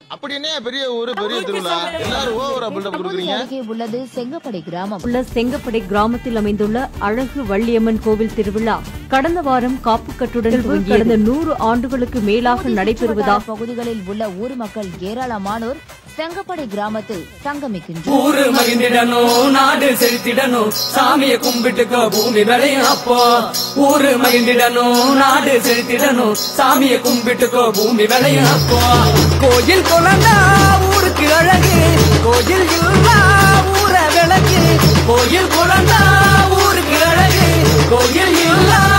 அப்படி என்ன பெரிய ஊரு பெரிய திருவிழா எல்லாரும் ஓவரா பில்டப் தம்புனி கொடுக்குறீங்க அருகே உள்ளது செங்கப்படை கிராமம் உள்ள செங்கப்படை கிராமத்தில் அமைந்துள்ள அழகு வள்ளியம்மன் கோவில் திருவிழா கடந்த வாரம் காப்புக்கட்டுடன் துவங்கி கடந்த நூறு ஆண்டுகளுக்கு மேலாக நடைபெறுவதாக சுற்றுவட்டார பகுதிகளில் உள்ள ஊர் மக்கள் ஏராளமானோர் செங்கப்படை கிராமத்தில் சங்கமிக்கின்றனர் ஊரு மகிழ்ந்திடணும் நாடு செழித்திடணும் சாமிய கும்பிட்டுக்க பூமி விளையும் அப்போ ஊரு மகிழ்ந்திடணும் நாடு செழித்திடணும் சாமிய கும்பிட்டுக்க பூமி விளையும் அப்போ கோயில் குழந்தா ஊருக்கு அழகு கோயில் இல்லா ஊர விளக்கு கோயில் குழந்தா ஊருக்கு அழகு கோயில் இல்லா